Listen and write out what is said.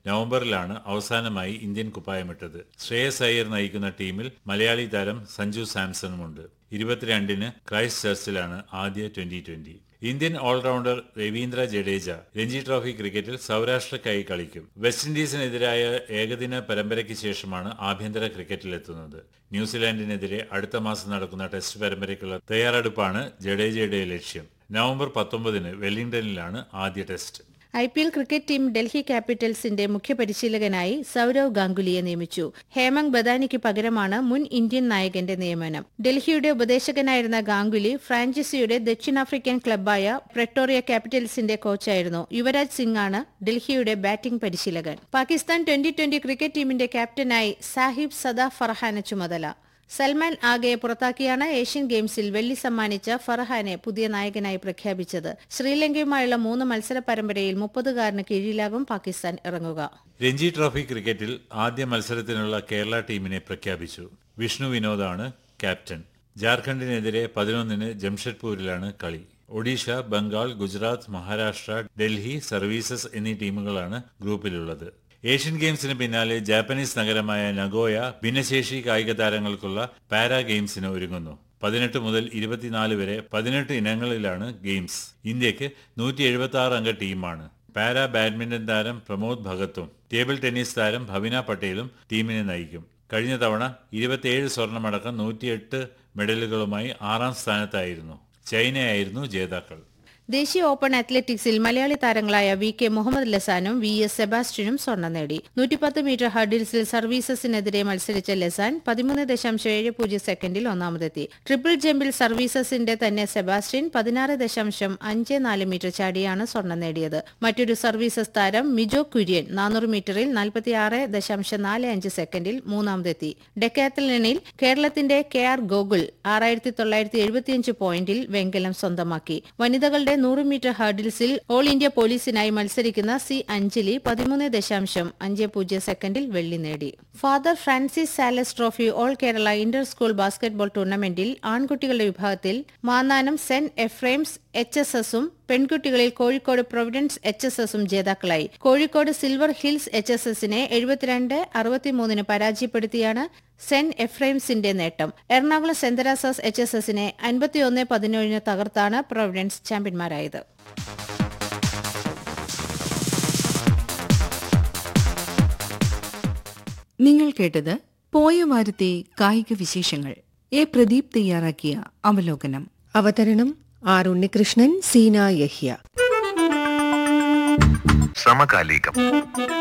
നവംബറിലാണ് അവസാനമായി ഇന്ത്യൻ കുപ്പായമിട്ടത് ശ്രേയസ് അയ്യർ നയിക്കുന്ന ടീമിൽ മലയാളി താരം സഞ്ജു സാംസണുമുണ്ട് ഇരുപത്തിരണ്ടിന് ക്രൈസ്റ്റ് ചർച്ചിലാണ് ആദ്യ twenty twenty Indian allrounder Ravindra Jadeja Ranji trophy ക്രിക്കറ്റിൽ സൗരാഷ്ട്രയ്ക്കായി കളിക്കും വെസ്റ്റ് ഇൻഡീസിനെതിരായ ഏകദിന പരമ്പരയ്ക്ക് ശേഷമാണ് ആഭ്യന്തര ക്രിക്കറ്റിലെത്തുന്നത് ന്യൂസിലാൻഡിനെതിരെ അടുത്ത മാസം നടക്കുന്ന ടെസ്റ്റ് പരമ്പരയ്ക്കുള്ള തയ്യാറെടുപ്പാണ് ജഡേജയുടെ ലക്ഷ്യം നവംബർ പത്തൊമ്പതിന് വെല്ലിംഗ്ടണിലാണ് ആദ്യ test I P L cricket team Delhi ക്യാപിറ്റൽസിന്റെ മുഖ്യ പരിശീലകനായി സൌരവ് ഗാംഗുലിയെ നിയമിച്ചു ഹേമങ് ബദാനിക്ക് പകരമാണ് മുൻ ഇന്ത്യൻ നായകന്റെ നിയമനം ഡൽഹിയുടെ ഉപദേശകനായിരുന്ന ഗാംഗുലി ഫ്രാഞ്ചൈസിയുടെ ദക്ഷിണാഫ്രിക്കൻ ക്ലബ്ബായ പ്രട്ടോറിയ ക്യാപിറ്റൽസിന്റെ കോച്ചായിരുന്നു യുവരാജ് സിംഗ് ആണ് ഡൽഹിയുടെ ബാറ്റിംഗ് പരിശീലകൻ പാകിസ്ഥാൻ ട്വന്റി ട്വന്റി ക്രിക്കറ്റ് ടീമിന്റെ ക്യാപ്റ്റനായി സാഹിബ് സദാ ഫർഹാന് ചുമതല സൽമാൻ ആഗയെ പുറത്താക്കിയാണ് ഏഷ്യൻ ഗെയിംസിൽ വെള്ളി സമ്മാനിച്ച ഫർഹാനെ പുതിയ നായകനായി പ്രഖ്യാപിച്ചത് ശ്രീലങ്കയുമായുള്ള മൂന്ന് മത്സര പരമ്പരയിൽ മുപ്പതുകാരന് കീഴിലാകും പാകിസ്ഥാൻ ഇറങ്ങുക രഞ്ജി ട്രോഫി ക്രിക്കറ്റിൽ ആദ്യ മത്സരത്തിനുള്ള കേരള ടീമിനെ പ്രഖ്യാപിച്ചു വിഷ്ണു വിനോദാണ് ക്യാപ്റ്റൻ ജാർഖണ്ഡിനെതിരെ പതിനൊന്നിന് ജംഷഡ്പൂരിലാണ് കളി ഒഡീഷ ബംഗാൾ ഗുജറാത്ത് മഹാരാഷ്ട്ര ഡൽഹി സർവീസസ് എന്നീ ടീമുകളാണ് ഗ്രൂപ്പിലുള്ളത് ഏഷ്യൻ ഗെയിംസിന് പിന്നാലെ ജാപ്പനീസ് നഗരമായ നഗോയ ഭിന്നശേഷി കായിക താരങ്ങൾക്കുള്ള പാരാ ഗെയിംസിന് ഒരുങ്ങുന്നു പതിനെട്ട് മുതൽ ഇരുപത്തിനാല് വരെ പതിനെട്ട് ഇനങ്ങളിലാണ് ഗെയിംസ് ഇന്ത്യക്ക് നൂറ്റി എഴുപത്തി ആറ് അംഗ ടീമാണ് പാരാ ബാഡ്മിന്റൺ താരം പ്രമോദ് ഭഗത്തും ടേബിൾ ടെന്നീസ് താരം ഭവിന പട്ടേലും ടീമിനെ നയിക്കും കഴിഞ്ഞ തവണ ഇരുപത്തിയേഴ് സ്വർണമടക്കം നൂറ്റിയെട്ട് മെഡലുകളുമായി ആറാം സ്ഥാനത്തായിരുന്നു ചൈനയായിരുന്നു ജേതാക്കൾ ദേശീയ ഓപ്പൺ അത്ലറ്റിക്സിൽ മലയാളി താരങ്ങളായ വി കെ മുഹമ്മദ് ലസാനും വി എസ് സെബാസ്റ്റ്യനും സ്വർണ്ണം നേടി നൂറ്റിപ്പത്ത് മീറ്റർ ഹർഡിൽസിൽ സർവീസസിനെതിരെ മത്സരിച്ച ലസാൻ പതിമൂന്ന് ദശാംശം ഏഴ് പൂജ്യം സെക്കൻഡിൽ ഒന്നാമതെത്തി ട്രിപ്പിൾ ജമ്പിൽ സർവീസസിന്റെ തന്നെ സെബാസ്റ്റ്യൻ പതിനാറ് ദശാംശം അഞ്ച് നാല് മീറ്റർ ചാടിയാണ് സ്വർണ്ണം നേടിയത് മറ്റൊരു സർവീസസ് താരം മിജോ കുര്യൻ നാനൂറ് മീറ്ററിൽ നാൽപ്പത്തിയാറ് ദശാംശം നാല് അഞ്ച് സെക്കൻഡിൽ മൂന്നാമതെത്തി ഡെക്കാത്തലണിൽ കേരളത്തിന്റെ കെ ആർ ഗോകുൽ ആറായിരത്തി തൊള്ളായിരത്തി എഴുപത്തിയഞ്ച് പോയിന്റിൽ വെങ്കലം സ്വന്തമാക്കി വനിതകളുടെ നൂറ് മീറ്റർ ഹർഡിൽസിൽ ഓൾ ഇന്ത്യ പോലീസിനായി മത്സരിക്കുന്ന സി അഞ്ജലി പതിമൂന്ന് ദശാംശം അഞ്ച് പൂജ്യം സെക്കൻഡിൽ വെള്ളി നേടി father Francis Salas trophy all Kerala inter school basketball ടൂർണമെന്റിൽ ആൺകുട്ടികളുടെ വിഭാഗത്തിൽ Mannanam Saint Ephrem's H S എസും പെൺകുട്ടികളിൽ കോഴിക്കോട് പ്രൊവിഡൻസ് എച്ച് എസ് എസും ജേതാക്കളായി Kozhikode silver hills H S എസിനെ എഴുപത്തിരണ്ട് അറുപത്തിമൂന്നിന് പരാജയപ്പെടുത്തിയാണ് സെന്റ് എഫ്രൈംസിന്റെ നേട്ടം Ernakulam Saint Teresa's H S എസിനെ അൻപത്തിയൊന്ന് പതിനേഴിന് തകർത്താണ് പ്രൊവിഡൻസ് ചാമ്പ്യന്മാരായത് നിങ്ങൾ കേട്ടത് പോയ വാരത്തെ കായിക വിശേഷങ്ങൾ എ പ്രദീപ് തയ്യാറാക്കിയ അവലോകനം അവതരണം ആർ ഉണ്ണികൃഷ്ണൻ സീന യഹ്യ സമകാലികം